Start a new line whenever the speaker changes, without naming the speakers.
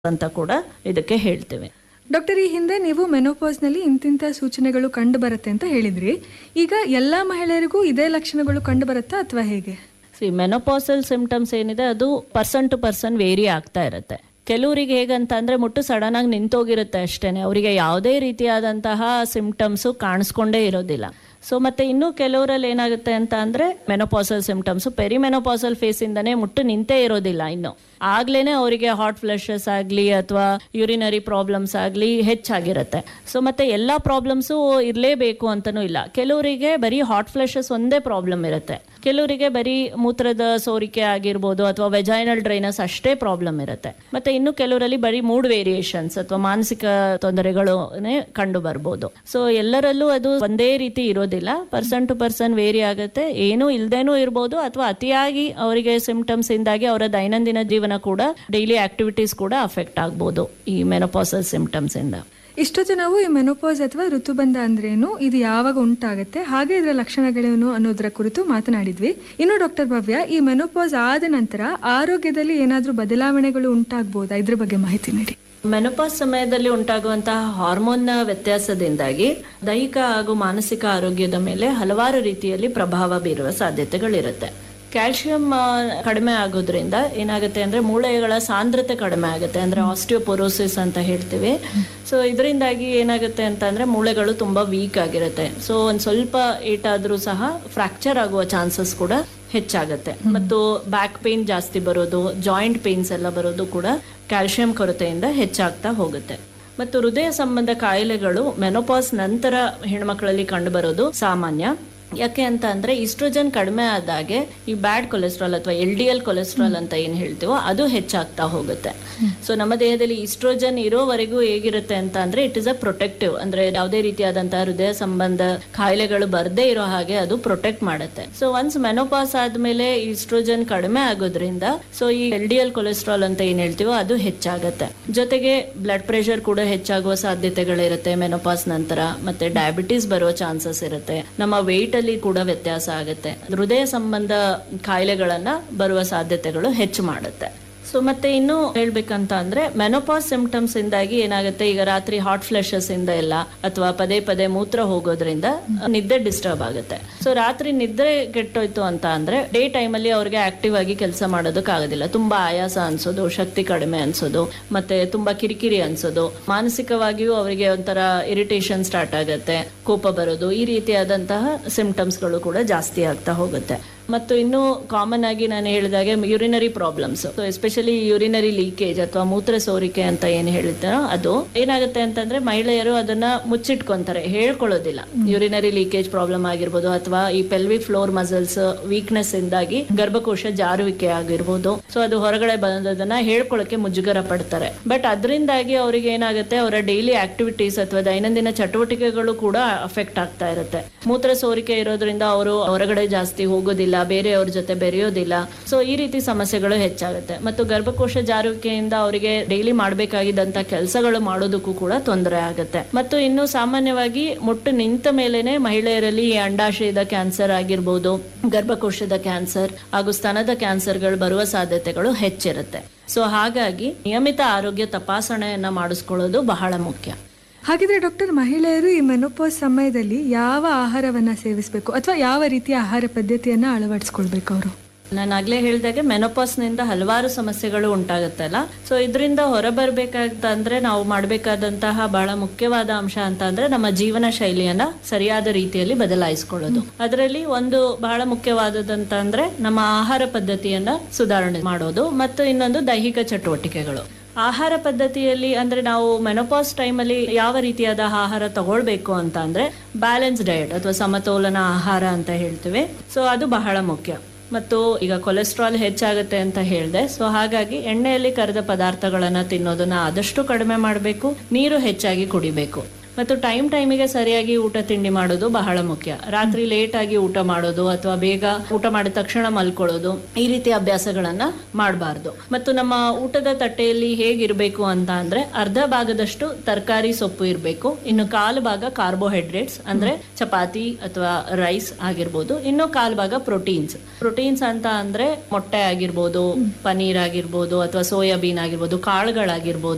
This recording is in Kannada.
ಅಂತ ಕೂಡ ಇದಕ್ಕೆ ಹೇಳ್ತೇವೆ
ಡಾಕ್ಟರ್ ಈ ಹಿಂದೆ ನೀವು ಮೆನೋಪಾಸ್ನಲ್ಲಿ ಇಂತಿಂಥ ಸೂಚನೆಗಳು ಕಂಡು ಬರುತ್ತೆ ಅಂತ ಹೇಳಿದ್ರಿ ಈಗ ಎಲ್ಲ ಮಹಿಳೆಯರಿಗೂ ಇದೇ ಲಕ್ಷಣಗಳು ಕಂಡು ಬರುತ್ತಾ ಅಥವಾ ಹೇಗೆ
ಸಿ ಮೆನೋಪಾಸಲ್ ಸಿಂಪ್ಟಮ್ಸ್ ಏನಿದೆ ಅದು ಪರ್ಸನ್ ಟು ಪರ್ಸನ್ ವೇರಿ ಆಗ್ತಾ ಇರುತ್ತೆ ಕೆಲವರಿಗೆ ಹೇಗಂತ ಅಂದ್ರೆ ಮುಟ್ಟು ಸಡನ್ ಆಗಿ ನಿಂತೋಗಿರುತ್ತೆ ಅಷ್ಟೇನೆ ಅವರಿಗೆ ಯಾವುದೇ ರೀತಿಯಾದಂತಹ ಸಿಂಪ್ಟಮ್ಸ್ ಕಾಣಿಸ್ಕೊಂಡೇ ಇರೋದಿಲ್ಲ ಸೊ ಮತ್ತೆ ಇನ್ನು ಕೆಲವರಲ್ಲಿ ಏನಾಗುತ್ತೆ ಅಂತ ಅಂದ್ರೆ ಮೆನೋಪಾಸಲ್ ಸಿಂಪ್ಟಮ್ಸ್ ಪೆರಿಮೆನೋಪಾಸಲ್ ಫೇಸ್ ಇಂದಾನೆ ಮುಟ್ಟು ನಿಂತೇ ಇರೋದಿಲ್ಲ ಇನ್ನು ಆಗ್ಲೇನೆ ಅವರಿಗೆ ಹಾಟ್ ಫ್ಲಶಸ್ ಆಗಲಿ ಅಥವಾ ಯೂರಿನರಿ ಪ್ರಾಬ್ಲಮ್ಸ್ ಆಗಲಿ ಹೆಚ್ಚಾಗಿರುತ್ತೆ ಸೊ ಮತ್ತೆ ಎಲ್ಲಾ ಪ್ರಾಬ್ಲಮ್ಸು ಇರಲೇಬೇಕು ಅಂತನೂ ಇಲ್ಲ ಕೆಲವರಿಗೆ ಬರೀ ಹಾಟ್ ಫ್ಲಶಸ್ ಒಂದೇ ಪ್ರಾಬ್ಲಮ್ ಇರುತ್ತೆ ಕೆಲವರಿಗೆ ಬರೀ ಮೂತ್ರದ ಸೋರಿಕೆ ಆಗಿರ್ಬೋದು ಅಥವಾ ವೆಜೈನಲ್ ಡ್ರೈನಸ್ ಅಷ್ಟೇ ಪ್ರಾಬ್ಲಮ್ ಇರುತ್ತೆ ಮತ್ತೆ ಇನ್ನು ಕೆಲವರಲ್ಲಿ ಬರೀ ಮೂಡ್ ವೇರಿಯೇಷನ್ಸ್ ಅಥವಾ ಮಾನಸಿಕ ತೊಂದರೆಗಳು ಕಂಡು ಬರ್ಬೋದು ಸೊ ಎಲ್ಲರಲ್ಲೂ ಅದು ಒಂದೇ ರೀತಿ ಇರೋದಿಲ್ಲ ಪರ್ಸನ್ ಟು ಪರ್ಸನ್ ವೇರಿ ಆಗುತ್ತೆ ಏನೂ ಇಲ್ದೇನೂ ಇರ್ಬೋದು ಅಥವಾ ಅತಿಯಾಗಿ ಅವರಿಗೆ ಸಿಂಪ್ಟಮ್ಸ್ ಇಂದಾಗಿ ಅವರ ದೈನಂದಿನ ಜೀವನ ಕೂಡ ಡೈಲಿ ಆಕ್ಟಿವಿಟೀಸ್ ಕೂಡ ಅಫೆಕ್ಟ್ ಆಗ್ಬೋದು ಈ ಮೆನೋಪಾಸಲ್ ಸಿಂಪ್ಟಮ್ಸ್ ಇಂದ
ಇಷ್ಟೊತ್ತು ನಾವು ಈ ಮೆನೋಪಾಸ್ ಅಥವಾ ಋತುಬಂಧ ಅಂದ್ರೇನು ಇದು ಯಾವಾಗ ಉಂಟಾಗುತ್ತೆ ಹಾಗೆ ಇದರ ಲಕ್ಷಣಗಳೇನು ಅನ್ನೋದರ ಕುರಿತು ಮಾತನಾಡಿದ್ವಿ ಇನ್ನು ಡಾಕ್ಟರ್ ಭವ್ಯ ಈ ಮೆನೋಪಾಸ್ ಆದ ನಂತರ ಆರೋಗ್ಯದಲ್ಲಿ ಏನಾದರೂ ಬದಲಾವಣೆಗಳು ಉಂಟಾಗ್ಬೋದಾ ಇದ್ರ ಬಗ್ಗೆ ಮಾಹಿತಿ ನೀಡಿ
ಮೆನೋಪಾಸ್ ಸಮಯದಲ್ಲಿ ಉಂಟಾಗುವಂತಹ ಹಾರ್ಮೋನ್ ವ್ಯತ್ಯಾಸದಿಂದಾಗಿ ದೈಹಿಕ ಹಾಗೂ ಮಾನಸಿಕ ಆರೋಗ್ಯದ ಮೇಲೆ ಹಲವಾರು ರೀತಿಯಲ್ಲಿ ಪ್ರಭಾವ ಬೀರುವ ಸಾಧ್ಯತೆಗಳಿರುತ್ತೆ ಕ್ಯಾಲ್ಸಿಯಂ ಆ, ಕಡಿಮೆ ಆಗೋದ್ರಿಂದ ಏನಾಗುತ್ತೆ ಅಂದ್ರೆ ಮೂಳೆಗಳ ಸಾಂದ್ರತೆ ಕಡಿಮೆ ಆಗುತ್ತೆ ಅಂದ್ರೆ ಆಸ್ಟಿಯೋಪೊರೋಸಿಸ್ ಅಂತ ಹೇಳ್ತೀವಿ ಸೊ ಇದರಿಂದಾಗಿ ಏನಾಗುತ್ತೆ ಅಂತ ಅಂದ್ರೆ ಮೂಳೆಗಳು ತುಂಬಾ ವೀಕ್ ಆಗಿರುತ್ತೆ ಸೊ ಒಂದ್ ಸ್ವಲ್ಪ ಏಟಾದ್ರೂ ಸಹ ಫ್ರಾಕ್ಚರ್ ಆಗುವ ಚಾನ್ಸಸ್ ಕೂಡ ಹೆಚ್ಚಾಗುತ್ತೆ ಮತ್ತು ಬ್ಯಾಕ್ ಪೇನ್ ಜಾಸ್ತಿ ಬರೋದು ಜಾಯಿಂಟ್ ಪೇನ್ಸ್ ಎಲ್ಲ ಬರೋದು ಕೂಡ ಕ್ಯಾಲ್ಸಿಯಂ ಕೊರತೆಯಿಂದ ಹೆಚ್ಚಾಗ್ತಾ ಹೋಗುತ್ತೆ ಮತ್ತು ಹೃದಯ ಸಂಬಂಧ ಕಾಯಿಲೆಗಳು ಮೆನೋಪಾಸ್ ನಂತರ ಹೆಣ್ಮಕ್ಳಲ್ಲಿ ಕಂಡುಬರೋದು ಸಾಮಾನ್ಯ ಯಾಕೆ ಅಂತ ಅಂದ್ರೆ ಇಸ್ಟ್ರೋಜನ್ ಕಡಿಮೆ ಆದಾಗೆ ಈ ಬ್ಯಾಡ್ ಕೊಲೆಸ್ಟ್ರಾಲ್ ಅಥವಾ ಎಲ್ ಡಿ ಎಲ್ ಕೊಲೆಸ್ಟ್ರಾಲ್ ಅಂತ ಏನ್ ಹೇಳ್ತೀವೋ ಅದು ಹೆಚ್ಚಾಗ್ತಾ ಹೋಗುತ್ತೆ ಸೊ ನಮ್ಮ ದೇಹದಲ್ಲಿ ಇಸ್ಟ್ರೋಜನ್ ಇರೋವರೆಗೂ ಹೇಗಿರುತ್ತೆ ಅಂತ ಅಂದ್ರೆ ಇಟ್ ಇಸ್ ಅ ಪ್ರೊಟೆಕ್ಟಿವ್ ಅಂದ್ರೆ ಯಾವುದೇ ರೀತಿಯಾದಂತಹ ಹೃದಯ ಸಂಬಂಧ ಕಾಯಿಲೆಗಳು ಬರದೇ ಇರೋ ಹಾಗೆ ಅದು ಪ್ರೊಟೆಕ್ಟ್ ಮಾಡುತ್ತೆ ಸೊ ಒನ್ಸ್ ಮೆನೋಪಾಸ್ ಆದ್ಮೇಲೆ ಇಸ್ಟ್ರೋಜನ್ ಕಡಿಮೆ ಆಗೋದ್ರಿಂದ ಸೊ ಈ ಎಲ್ ಡಿ ಎಲ್ ಕೊಲೆಸ್ಟ್ರಾಲ್ ಅಂತ ಏನ್ ಹೇಳ್ತೀವೋ ಅದು ಹೆಚ್ಚಾಗತ್ತೆ ಜೊತೆಗೆ ಬ್ಲಡ್ ಪ್ರೆಷರ್ ಕೂಡ ಹೆಚ್ಚಾಗುವ ಸಾಧ್ಯತೆಗಳಿರುತ್ತೆ ಮೆನೋಪಾಸ್ ನಂತರ ಮತ್ತೆ ಡಯಾಬಿಟಿಸ್ ಬರುವ ಚಾನ್ಸಸ್ ಇರುತ್ತೆ ನಮ್ಮ ವೆಯ್ಟ್ ಅಲ್ಲಿ ಕೂಡ ವ್ಯತ್ಯಾಸ ಆಗುತ್ತೆ ಹೃದಯ ಸಂಬಂಧ ಕಾಯಿಲೆಗಳನ್ನ ಬರುವ ಸಾಧ್ಯತೆಗಳು ಹೆಚ್ಚು ಮಾಡುತ್ತೆ ಸೊ ಮತ್ತೆ ಇನ್ನು ಹೇಳ್ಬೇಕಂತ ಅಂದ್ರೆ ಮೆನೋಪಾಸ್ ಸಿಂಪ್ಟಮ್ಸ್ ಇಂದಾಗಿ ಏನಾಗುತ್ತೆ ಈಗ ರಾತ್ರಿ ಹಾಟ್ ಫ್ಲಶಸ್ ಇಂದ ಎಲ್ಲ ಅಥವಾ ಪದೇ ಪದೇ ಮೂತ್ರ ಹೋಗೋದ್ರಿಂದ ನಿದ್ದೆ ಡಿಸ್ಟರ್ಬ್ ಆಗುತ್ತೆ ಸೊ ರಾತ್ರಿ ನಿದ್ರೆ ಕೆಟ್ಟೋಯ್ತು ಅಂತ ಅಂದ್ರೆ ಡೇ ಟೈಮ್ ಅಲ್ಲಿ ಅವ್ರಿಗೆ ಆಕ್ಟಿವ್ ಆಗಿ ಕೆಲಸ ಮಾಡೋದಕ್ಕಾಗೋದಿಲ್ಲ ತುಂಬಾ ಆಯಾಸ ಅನ್ಸೋದು ಶಕ್ತಿ ಕಡಿಮೆ ಅನ್ಸೋದು ಮತ್ತೆ ತುಂಬಾ ಕಿರಿಕಿರಿ ಅನ್ಸೋದು ಮಾನಸಿಕವಾಗಿಯೂ ಅವರಿಗೆ ಒಂಥರ ಇರಿಟೇಷನ್ ಸ್ಟಾರ್ಟ್ ಆಗುತ್ತೆ ಕೋಪ ಬರೋದು ಈ ರೀತಿಯಾದಂತಹ ಸಿಂಪ್ಟಮ್ಸ್ಗಳು ಕೂಡ ಜಾಸ್ತಿ ಆಗ್ತಾ ಹೋಗುತ್ತೆ ಮತ್ತು ಇನ್ನು ಕಾಮನ್ ಆಗಿ ನಾನು ಹೇಳಿದಾಗೆ urinary problems especially urinary leakage ಅಥವಾ ಮೂತ್ರ ಸೋರಿಕೆ ಅಂತ ಏನ್ ಹೇಳ್ತಾರೋ ಅದು ಏನಾಗುತ್ತೆ ಅಂತಂದ್ರೆ ಮಹಿಳೆಯರು ಅದನ್ನ ಮುಚ್ಚಿಟ್ಕೊಂತಾರೆ ಹೇಳ್ಕೊಳ್ಳೋದಿಲ್ಲ ಯೂರಿನರಿ ಲೀಕೇಜ್ ಪ್ರಾಬ್ಲಮ್ ಆಗಿರ್ಬೋದು ಅಥವಾ ಈ ಪೆಲ್ವಿಕ್ ಫ್ಲೋರ್ ಮಸಲ್ಸ್ ವೀಕ್ನೆಸ್ ಇಂದಾಗಿ ಗರ್ಭಕೋಶ ಜಾರುವಿಕೆ ಆಗಿರ್ಬೋದು ಸೊ ಅದು ಹೊರಗಡೆ ಬಂದದನ್ನ ಹೇಳ್ಕೊಳ್ಳೋಕೆ ಮುಜುಗರ ಪಡ್ತಾರೆ ಬಟ್ ಅದರಿಂದಾಗಿ ಅವರಿಗೆ ಏನಾಗುತ್ತೆ ಅವರ ಡೈಲಿ ಆಕ್ಟಿವಿಟೀಸ್ ಅಥವಾ ದೈನಂದಿನ ಚಟುವಟಿಕೆಗಳು ಕೂಡ ಅಫೆಕ್ಟ್ ಆಗ್ತಾ ಇರುತ್ತೆ ಮೂತ್ರ ಸೋರಿಕೆ ಇರೋದ್ರಿಂದ ಅವರು ಹೊರಗಡೆ ಜಾಸ್ತಿ ಹೋಗೋದಿಲ್ಲ ಬೇರೆಯವ್ರ ಜೊತೆ ಬೆರೆಯೋದಿಲ್ಲ ಸೊ ಈ ರೀತಿ ಸಮಸ್ಯೆಗಳು ಹೆಚ್ಚಾಗುತ್ತೆ ಮತ್ತು ಗರ್ಭಕೋಶ ಜಾರುವಿಕೆಯಿಂದ ಅವರಿಗೆ ಡೈಲಿ ಮಾಡಬೇಕಾಗಿದ್ದಂತ ಕೆಲಸಗಳು ಮಾಡೋದಕ್ಕೂ ಕೂಡ ತೊಂದರೆ ಆಗುತ್ತೆ ಮತ್ತು ಇನ್ನು ಸಾಮಾನ್ಯವಾಗಿ ಮುಟ್ಟು ನಿಂತ ಮೇಲೆನೆ ಮಹಿಳೆಯರಲ್ಲಿ ಈ ಅಂಡಾಶಯದ ಕ್ಯಾನ್ಸರ್ ಆಗಿರ್ಬೋದು ಗರ್ಭಕೋಶದ ಕ್ಯಾನ್ಸರ್ ಹಾಗೂ ಸ್ತನದ ಕ್ಯಾನ್ಸರ್ಗಳು ಬರುವ ಸಾಧ್ಯತೆಗಳು ಹೆಚ್ಚಿರುತ್ತೆ ಸೊ ಹಾಗಾಗಿ ನಿಯಮಿತ ಆರೋಗ್ಯ ತಪಾಸಣೆಯನ್ನ ಮಾಡಿಸ್ಕೊಳ್ಳೋದು ಬಹಳ ಮುಖ್ಯ
ಹಾಗಿದ್ರೆ ಡಾಕ್ಟರ್ ಮಹಿಳೆಯರು ಈ ಮೆನೋಪಾಸ್ ಸಮಯದಲ್ಲಿ ಯಾವ ಆಹಾರವನ್ನ ಸೇವಿಸಬೇಕು ಅಥವಾ ಯಾವ ರೀತಿಯ ಆಹಾರ ಪದ್ಧತಿಯನ್ನ ಅಳವಡಿಸ್ಕೊಳ್ಬೇಕು ಅವರು
ನಾನು ಆಗ್ಲೇ ಹೇಳಿದಾಗೆ ಮೆನೋಪಾಸ್ನಿಂದ ಹಲವಾರು ಸಮಸ್ಯೆಗಳು ಉಂಟಾಗುತ್ತಲ್ಲ ಸೊ ಇದರಿಂದ ಹೊರಬರ್ಬೇಕಾದಂದ್ರೆ ನಾವು ಮಾಡಬೇಕಾದಂತಹ ಬಹಳ ಮುಖ್ಯವಾದ ಅಂಶ ಅಂತ ಅಂದ್ರೆ ನಮ್ಮ ಜೀವನ ಶೈಲಿಯನ್ನ ಸರಿಯಾದ ರೀತಿಯಲ್ಲಿ ಬದಲಾಯಿಸ್ಕೊಳ್ಳೋದು ಅದರಲ್ಲಿ ಒಂದು ಬಹಳ ಮುಖ್ಯವಾದದಂತ ಅಂದ್ರೆ ನಮ್ಮ ಆಹಾರ ಪದ್ಧತಿಯನ್ನ ಸುಧಾರಣೆ ಮಾಡೋದು ಮತ್ತು ಇನ್ನೊಂದು ದೈಹಿಕ ಚಟುವಟಿಕೆಗಳು ಆಹಾರ ಪದ್ಧತಿಯಲ್ಲಿ ಅಂದ್ರೆ ನಾವು ಮೆನೋಪಾಸ್ ಟೈಮಲ್ಲಿ ಯಾವ ರೀತಿಯಾದ ಆಹಾರ ತಗೊಳ್ಬೇಕು ಅಂತ ಅಂದ್ರೆ ಬ್ಯಾಲೆನ್ಸ್ ಡಯಟ್ ಅಥವಾ ಸಮತೋಲನ ಆಹಾರ ಅಂತ ಹೇಳ್ತೀವಿ ಸೊ ಅದು ಬಹಳ ಮುಖ್ಯ ಮತ್ತು ಈಗ ಕೊಲೆಸ್ಟ್ರಾಲ್ ಹೆಚ್ಚಾಗುತ್ತೆ ಅಂತ ಹೇಳಿದೆ ಸೊ ಹಾಗಾಗಿ ಎಣ್ಣೆಯಲ್ಲಿ ಕರೆದ ಪದಾರ್ಥಗಳನ್ನ ತಿನ್ನೋದನ್ನ ಆದಷ್ಟು ಕಡಿಮೆ ಮಾಡಬೇಕು ನೀರು ಹೆಚ್ಚಾಗಿ ಕುಡಿಬೇಕು ಮತ್ತು ಟೈಮ್ ಟೈಮಿಗೆ ಸರಿಯಾಗಿ ಊಟ ತಿಂಡಿ ಮಾಡೋದು ಬಹಳ ಮುಖ್ಯ ರಾತ್ರಿ ಲೇಟ್ ಆಗಿ ಊಟ ಮಾಡೋದು ಅಥವಾ ಬೇಗ ಊಟ ಮಾಡಿದ ತಕ್ಷಣ ಮಲ್ಕೊಳ್ಳೋದು ಈ ರೀತಿ ಅಭ್ಯಾಸಗಳನ್ನ ಮಾಡಬಾರ್ದು ಮತ್ತು ನಮ್ಮ ಊಟದ ತಟ್ಟೆಯಲ್ಲಿ ಹೇಗಿರ್ಬೇಕು ಅಂತ ಅಂದ್ರೆ ಅರ್ಧ ಭಾಗದಷ್ಟು ತರಕಾರಿ ಸೊಪ್ಪು ಇರಬೇಕು ಇನ್ನು ಕಾಲು ಭಾಗ ಕಾರ್ಬೋಹೈಡ್ರೇಟ್ಸ್ ಅಂದ್ರೆ ಚಪಾತಿ ಅಥವಾ ರೈಸ್ ಆಗಿರ್ಬೋದು ಇನ್ನು ಕಾಲು ಭಾಗ ಪ್ರೋಟೀನ್ಸ್ ಪ್ರೋಟೀನ್ಸ್ ಅಂತ ಅಂದ್ರೆ ಮೊಟ್ಟೆ ಆಗಿರ್ಬೋದು ಪನೀರ್ ಆಗಿರ್ಬೋದು ಅಥವಾ ಸೋಯಾಬೀನ್ ಆಗಿರ್ಬೋದು ಕಾಳುಗಳಾಗಿರ್ಬೋದು